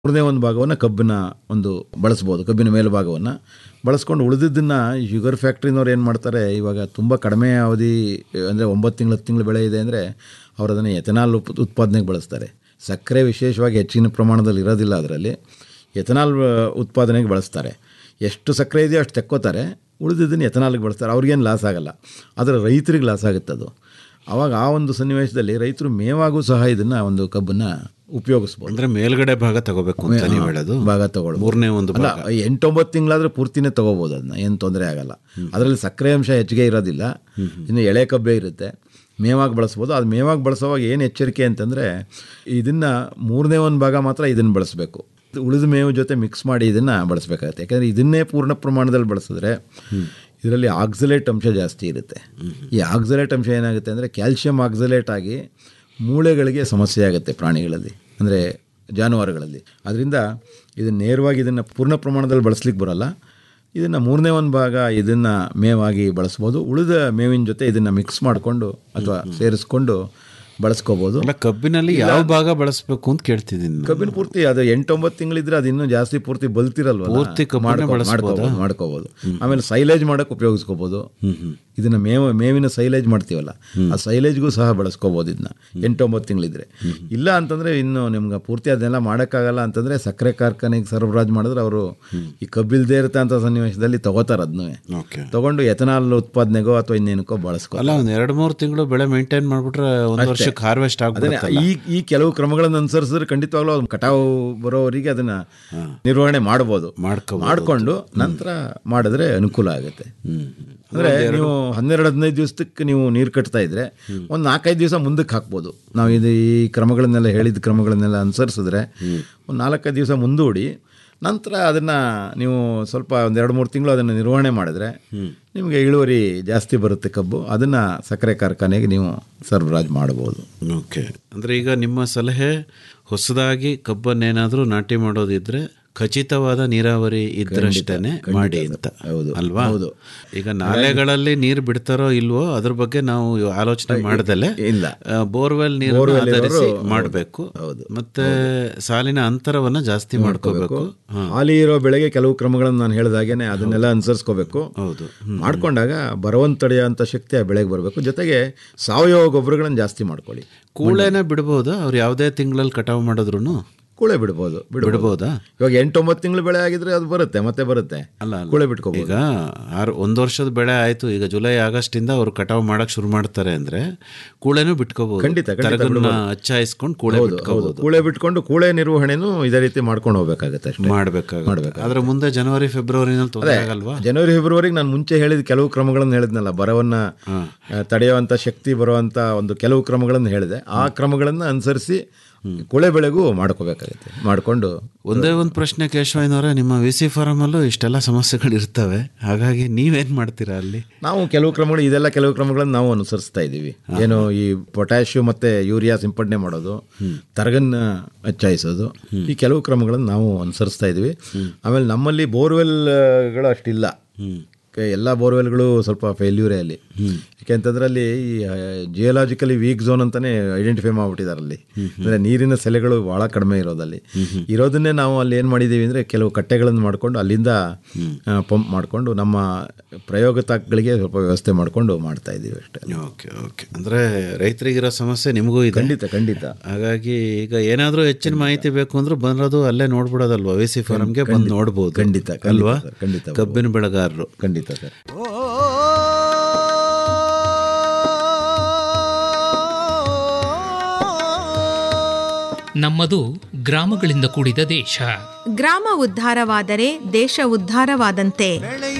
ಮೂರನೇ ಒಂದು ಭಾಗವನ್ನು ಕಬ್ಬಿನ ಒಂದು ಬಳಸ್ಬೋದು ಕಬ್ಬಿನ ಮೇಲ್ಭಾಗವನ್ನು ಬಳಸ್ಕೊಂಡು ಉಳಿದಿದ್ದನ್ನು ಶುಗರ್ ಫ್ಯಾಕ್ಟ್ರಿನವ್ರು ಏನು ಮಾಡ್ತಾರೆ ಇವಾಗ ತುಂಬ ಕಡಿಮೆ ಅವಧಿ ಅಂದರೆ ಒಂಬತ್ತು ತಿಂಗಳು ಹತ್ತು ತಿಂಗಳು ಬೆಳೆ ಇದೆ ಅಂದರೆ ಅವರು ಅದನ್ನು ಎಥನಾಲ್ ಉಪ್ ಉತ್ಪಾದನೆಗೆ ಬಳಸ್ತಾರೆ ಸಕ್ಕರೆ ವಿಶೇಷವಾಗಿ ಹೆಚ್ಚಿನ ಪ್ರಮಾಣದಲ್ಲಿ ಇರೋದಿಲ್ಲ ಅದರಲ್ಲಿ ಎಥನಾಲ್ ಉತ್ಪಾದನೆಗೆ ಬಳಸ್ತಾರೆ ಎಷ್ಟು ಸಕ್ಕರೆ ಇದೆಯೋ ಅಷ್ಟು ತೆಕ್ಕೋತಾರೆ ಉಳಿದಿದ್ದನ್ನು ಎಥನಾಲ್ಗೆ ಬಳಸ್ತಾರೆ ಅವ್ರಿಗೇನು ಲಾಸ್ ಆಗಲ್ಲ ಆದರೆ ರೈತರಿಗೆ ಲಾಸ್ ಆಗುತ್ತೆ ಅದು ಆವಾಗ ಆ ಒಂದು ಸನ್ನಿವೇಶದಲ್ಲಿ ರೈತರು ಮೇವಾಗೂ ಸಹ ಇದನ್ನು ಒಂದು ಕಬ್ಬನ್ನು ಉಪಯೋಗಿಸ್ಬೋದು ಅಂದ್ರೆ ಮೇಲ್ಗಡೆ ಭಾಗ ತಗೋಬೇಕು ಅಂತ ನೀವು ಹೇಳೋದು ಭಾಗ ತಗೊಳ್ಬೋದು ಮೂರನೇ ಒಂದು ಅಲ್ಲ ಎಂಟೊಂಬತ್ತು ತಿಂಗಳಾದ್ರೆ ಪೂರ್ತಿನೇ ತಗೋಬೋದು ಅದನ್ನ ಏನು ತೊಂದರೆ ಆಗಲ್ಲ ಅದರಲ್ಲಿ ಸಕ್ಕರೆ ಅಂಶ ಹೆಚ್ಚಿಗೆ ಇರೋದಿಲ್ಲ ಇನ್ನು ಎಳೆ ಕಬ್ಬೆ ಇರುತ್ತೆ ಮೇವಾಗಿ ಬಳಸ್ಬೋದು ಅದು ಮೇವಾಗಿ ಬಳಸೋವಾಗ ಏನು ಎಚ್ಚರಿಕೆ ಅಂತಂದರೆ ಇದನ್ನು ಮೂರನೇ ಒಂದು ಭಾಗ ಮಾತ್ರ ಇದನ್ನು ಬಳಸಬೇಕು ಉಳಿದ ಮೇವು ಜೊತೆ ಮಿಕ್ಸ್ ಮಾಡಿ ಇದನ್ನು ಬಳಸಬೇಕಾಗುತ್ತೆ ಯಾಕಂದರೆ ಇದನ್ನೇ ಪೂರ್ಣ ಪ್ರಮಾಣದಲ್ಲಿ ಬಳಸಿದ್ರೆ ಇದರಲ್ಲಿ ಆಕ್ಸಲೇಟ್ ಅಂಶ ಜಾಸ್ತಿ ಇರುತ್ತೆ ಈ ಆಕ್ಸಲೇಟ್ ಅಂಶ ಏನಾಗುತ್ತೆ ಅಂದರೆ ಕ್ಯಾಲ್ಶಿಯಂ ಆಕ್ಸಲೇಟ್ ಆಗಿ ಮೂಳೆಗಳಿಗೆ ಸಮಸ್ಯೆ ಆಗುತ್ತೆ ಪ್ರಾಣಿಗಳಲ್ಲಿ ಅಂದರೆ ಜಾನುವಾರುಗಳಲ್ಲಿ ಅದರಿಂದ ಇದನ್ನು ನೇರವಾಗಿ ಇದನ್ನು ಪೂರ್ಣ ಪ್ರಮಾಣದಲ್ಲಿ ಬಳಸ್ಲಿಕ್ಕೆ ಬರೋಲ್ಲ ಇದನ್ನು ಮೂರನೇ ಒಂದು ಭಾಗ ಇದನ್ನು ಮೇವಾಗಿ ಬಳಸ್ಬೋದು ಉಳಿದ ಮೇವಿನ ಜೊತೆ ಇದನ್ನು ಮಿಕ್ಸ್ ಮಾಡಿಕೊಂಡು ಅಥವಾ ಸೇರಿಸ್ಕೊಂಡು ಬಳಸ್ಕೋಬೋದು ಅಲ್ಲ ಕಬ್ಬಿನಲ್ಲಿ ಯಾವ ಭಾಗ ಬಳಸಬೇಕು ಅಂತ ಕೇಳ್ತಿದ್ದೀನಿ ನಾನು. ಕಬ್ಬಿನ ಪೂರ್ತಿ ಅದು ಎಂಟೊಂಬತ್ತು ತಿಂಗಳಿದ್ರೆ ಅದು ಇನ್ನೂ ಜಾಸ್ತಿ ಪೂರ್ತಿ ಬಲ್ತಿರಲ್ವ ಪೂರ್ತಿ ಕಬ್ಬನ್ನೇ ಮಾಡ್ಕೋಬೋದು ಮಾಡ್ಕೋಬೋದು ಆಮೇಲೆ ಸೈಲೇಜ್ ಮಾಡೋಕೆ ಉಪಯೋಗಿಸ್ಕೋಬೋದು ಇದನ್ನ ಮೇವ ಮೇವಿನ ಸೈಲೇಜ್ ಮಾಡ್ತೀವಲ್ಲ ಆ ಸೈಲೇಜ್ಗೂ ಸಹ ಬಳಸ್ಕೋಬೋದು ಇದನ್ನ ಎಂಟೊಂಬತ್ತು ತಿಂಗಳಿದ್ರೆ ಇಲ್ಲ ಅಂತಂದ್ರೆ ಇನ್ನು ನಿಮ್ಗೆ ಪೂರ್ತಿ ಅದನ್ನೆಲ್ಲ ಮಾಡೋಕ್ಕಾಗಲ್ಲ ಅಂತಂದ್ರೆ ಸಕ್ಕರೆ ಕಾರ್ಖಾನೆಗೆ ಸರಬರಾಜು ಮಾಡಿದ್ರೆ ಅವರು ಈ ಕಬ್ಬಿಲ್ದೇ ಇರುತ್ತೆ ಅಂತ ಸನ್ನಿವೇಶದಲ್ಲಿ ತಗೋತಾರೆ ಅದನ್ನೂ ಓಕೆ ತಗೊಂಡು ಎಥನಾಲ್ ಉತ್ಪಾದನೆಗೋ ಅಥವಾ ಇನ್ನೇನಕ್ಕೋ ಬಳಸ್ಕೋ ಅಲ್ಲ ಒಂದ್ ಎರಡ್ ಮೂರು ತಿಂಗಳು ಬೆಳೆ ಮೇಂಟೈನ್ ಮಾಡ್ಬಿಟ್ರೆ ಒಂದ್ ವರ್ಷಕ್ಕೆ ಹಾರ್ವೆಸ್ಟ್ ಅದನ್ನೇ ಆಗ್ಬಿಡುತ್ತಲ್ಲ ಈ ಈ ಕೆಲವು ಕ್ರಮಗಳನ್ನು ಅನುಸರಿಸಿದ್ರೆ ಖಂಡಿತವಾಗ್ಲೂ ಅದು ಕಟಾವು ಬರೋವರಿಗೆ ಅದನ್ನ ನಿರ್ವಹಣೆ ಮಾಡ್ಬೋದು ಮಾಡ್ಕೋಬೋದು. ಮಾಡ್ಕೊಂಡು ನಂತರ ಮಾಡಿದ್ರೆ ಅನುಕೂಲ ಆಗುತ್ತೆ ಅಂದ್ರೆ ನೀವು ಹನ್ನೆರಡು ಹದಿನೈದು ದಿವಸಕ್ಕೆ ನೀವು ನೀರು ಕಟ್ತಾ ಇದ್ರೆ ಒಂದು ನಾಲ್ಕೈದು ದಿವಸ ಮುಂದಕ್ಕೆ ಹಾಕ್ಬೋದು ನಾವು ಇದು ಈ ಕ್ರಮಗಳನ್ನೆಲ್ಲ ಹೇಳಿದ ಕ್ರಮಗಳನ್ನೆಲ್ಲ ಅನುಸರಿಸಿದ್ರೆ ಒಂದು ನಾಲ್ಕೈದು ದಿವಸ ಮುಂದೂಡಿ ನಂತರ ಅದನ್ನು ನೀವು ಸ್ವಲ್ಪ ಒಂದು ಎರಡು ಮೂರು ತಿಂಗಳು ಅದನ್ನು ನಿರ್ವಹಣೆ ಮಾಡಿದ್ರೆ ನಿಮಗೆ ಇಳುವರಿ ಜಾಸ್ತಿ ಬರುತ್ತೆ ಕಬ್ಬು ಅದನ್ನು ಸಕ್ಕರೆ ಕಾರ್ಖಾನೆಗೆ ನೀವು ಸರಬರಾಜು ಮಾಡ್ಬೋದು ಓಕೆ ಅಂದ್ರೆ ಈಗ ನಿಮ್ಮ ಸಲಹೆ ಹೊಸದಾಗಿ ಕಬ್ಬನ್ನೇನಾದ್ರೂ ನಾಟಿ ಮಾಡೋದಿದ್ರೆ ಖಚಿತವಾದ ನೀರಾವರಿ ಇದ್ರಷ್ಟೇನೆ ಮಾಡಿ ಅಂತ ಹೌದು, ಅಲ್ವಾ ಹೌದು. ಈಗ ನಾಲೆಗಳಲ್ಲಿ ನೀರು ಬಿಡ್ತಾರೋ ಇಲ್ವೋ ಅದ್ರ ಬಗ್ಗೆ ನಾವು ಆಲೋಚನೆ ಮಾಡದಲ್ಲೇ ಇಲ್ಲ. ಬೋರ್ವೆಲ್ ನೀರು Borewell ಆಧರಿಸಿ ಇರೋರು- ಮಾಡಬೇಕು ಹೌದು. ಮತ್ತೆ ಸಾಲಿನ ಅಂತರವನ್ನ ಜಾಸ್ತಿ ಮಾಡ್ಕೋಬೇಕು ಹಾಲಿ ಇರೋ ಬೆಳೆಗೆ ಕೆಲವು ಕ್ರಮಗಳನ್ನು ನಾನು ಹೇಳಿದಾಗೇನೆ ಅದನ್ನೆಲ್ಲ ಅನುಸರಿಸ್ಕೋಬೇಕು ಹೌದು ಮಾಡ್ಕೊಂಡಾಗ ಬರವನ್ ತಡೆಯುವಂಥ ಶಕ್ತಿ ಆ ಬೆಳೆಗೆ ಬರಬೇಕು ಜೊತೆಗೆ ಸಾವಯವ ಗೊಬ್ಬರಗಳನ್ನು ಜಾಸ್ತಿ ಮಾಡ್ಕೊಳ್ಳಿ ಕೂಳೆನ ಬಿಡ್ಬೋದಾ ಅವ್ರು ಯಾವುದೇ ತಿಂಗಳಲ್ಲಿ ಕಟಾವು ಮಾಡಿದ್ರು ಕೂಳೆ ಬಿಡ್ಬೋದು ಬಿಡ್ಬೋದು ಬಿಡ್ಬೋದಾ ಇವಾಗ ಎಂಟೊಂಬತ್ತು ತಿಂಗಳು ಬೆಳೆ ಆಗಿದ್ರೆ ಅದು ಬರುತ್ತೆ ಮತ್ತೆ ಬರುತ್ತೆ ಅಲ್ಲ ಅಲ್ಲ. ಕೂಳೆ ಬಿಟ್ಕೋಬೋದು ಈಗ ಆರು ಒಂದು ವರ್ಷದ ಬೆಳೆ ಆಯ್ತು ಈಗ ಜುಲೈ ಆಗಸ್ಟ್ ಇಂದ ಅವ್ರು ಕಟಾವು ಮಾಡಕ್ ಶುರು ಮಾಡ್ತಾರೆ ಅಂದ್ರೆ ಕೂಳೆನೂ ಬಿಟ್ಕೋಬಹುದು ಖಂಡಿತ, ಖಂಡಿತ ತರಗನ್ನ ಹಚ್ಚಾಯಿಸ್ಕೊಂಡು ಕೂಳೆ ಹೌದು ಬಿಟ್ಕೋಬಹುದು ಕೂಳೆ ಬಿಟ್ಕೊಂಡು ಕೂಳೆ ನಿರ್ವಹಣೆನೂ ಇದೇ ರೀತಿ ಮಾಡ್ಕೊಂಡು ಹೋಗ್ಬೇಕಾಗತ್ತೆ ಅಷ್ಟೇ ಮಾಡ್ಬೇಕಾಗುತ್ತೆ ಆದ್ರೆ ಮುಂದೆ ಜನವರಿ ಫೆಬ್ರವರಿನಲ್ಲಿ ತೊಂದರೆ ಆಗಲ್ವಾ ಜನವರಿ ಫೆಬ್ರವರಿಗೆ ನಾನು ಮುಂಚೆ ಹೇಳಿದ ಕೆಲವು ಕ್ರಮಗಳನ್ನು ಹೇಳಿದ್ನಲ್ಲ ಬರವನ್ನ ಆ, ತಡೆಯುವಂಥ ಶಕ್ತಿ ಬರುವಂಥ ಒಂದು ಕೆಲವು ಕ್ರಮಗಳನ್ನು ಹೇಳಿದೆ ಆ ಕ್ರಮಗಳನ್ನು ಅನುಸರಿಸಿ ಕುಳೆ ಬೆಳೆಗೂ ಮಾಡ್ಕೋಬೇಕಾಗುತ್ತೆ ಮಾಡಿಕೊಂಡು ಒಂದೇ ಒಂದು ಪ್ರಶ್ನೆ ಕೇಶವಯ್ಯನವರೇ ನಿಮ್ಮ ವಿ ಸಿ ಫಾರಮ್ ಅಲ್ಲೂ ಇಷ್ಟೆಲ್ಲ ಸಮಸ್ಯೆಗಳು ಇರ್ತವೆ ಹಾಗಾಗಿ ನೀವೇನ್ ಮಾಡ್ತೀರಾ ಅಲ್ಲಿ ನಾವು ಕೆಲವು ಕ್ರಮಗಳು ಇದೆಲ್ಲ ಕೆಲವು ಕ್ರಮಗಳನ್ನು ನಾವು ಅನುಸರಿಸ್ತಾ ಇದ್ದೀವಿ ಏನು ಈ ಪೊಟ್ಯಾಶಿಯಂ ಮತ್ತೆ ಯೂರಿಯಾ ಸಿಂಪಡಣೆ ಮಾಡೋದು ತರಗನ್ನ ಹಚ್ಚಾಯಿಸೋದು ಈ ಕೆಲವು ಕ್ರಮಗಳನ್ನು ನಾವು ಅನುಸರಿಸ್ತಾ ಇದ್ದೀವಿ ಆಮೇಲೆ ನಮ್ಮಲ್ಲಿ ಬೋರ್ವೆಲ್ಗಳು ಅಷ್ಟಿಲ್ಲ ಕ- ಎಲ್ಲ ಬೋರ್ವೆಲ್ಗಳು ಸ್ವಲ್ಪ ಫೇಲ್ಯೂರೇ ಅಲ್ಲಿ ಯಾಕೆಂತಂದ್ರೆ ಅಲ್ಲಿ ಈ ಜಿಯೋಲಾಜಿಕಲಿ ವೀಕ್ ಝೋನ್ ಅಂತಾನೆ ಐಡೆಂಟಿಫೈ ಮಾಡ್ಬಿಟ್ಟಿದ್ದಾರೆ ಅಲ್ಲಿ ಅಂದರೆ ನೀರಿನ ಸೆಲೆಗಳು ಭಾಳ ಕಡಿಮೆ ಇರೋದಲ್ಲಿ ಇರೋದನ್ನೇ ನಾವು ಅಲ್ಲಿ ಏನು ಮಾಡಿದ್ದೀವಿ ಅಂದರೆ ಕೆಲವು ಕಟ್ಟೆಗಳನ್ನು ಮಾಡಿಕೊಂಡು ಅಲ್ಲಿಂದ ಪಂಪ್ ಮಾಡಿಕೊಂಡು ನಮ್ಮ ಪ್ರಯೋಗ ತಾಕ್ಗಳಿಗೆ ಸ್ವಲ್ಪ ವ್ಯವಸ್ಥೆ ಮಾಡಿಕೊಂಡು ಮಾಡ್ತಾ ಇದ್ದೀವಿ ಅಷ್ಟೇ ಓಕೆ ಓಕೆ ಅಂದ್ರೆ ರೈತರಿಗಿರೋ ಸಮಸ್ಯೆ ನಿಮಗೂ ಇದೆ ಖಂಡಿತ ಖಂಡಿತ ಹಾಗಾಗಿ ಈಗ ಏನಾದ್ರೂ ಹೆಚ್ಚಿನ ಮಾಹಿತಿ ಬೇಕು ಅಂದ್ರೆ ಬರೋದು ಅಲ್ಲೇ ನೋಡ್ಬಿಡೋದಲ್ವಾ ವಿ ಸಿ ಫಾರಮ್ಗೆ ಬಂದು ನೋಡ್ಬೋದು ಖಂಡಿತ, ಖಂಡಿತ ಅಲ್ವಾ ಸರ್, ಖಂಡಿತ ಕಬ್ಬಿನ ಬೆಳೆಗಾರರು ಖಂಡಿತ ಸರ್ ನಮ್ಮದು ಗ್ರಾಮಗಳಿಂದ ಕೂಡಿದ ದೇಶ ಗ್ರಾಮ ಉದ್ಧಾರವಾದರೆ ದೇಶ ಉದ್ಧಾರವಾದಂತೆ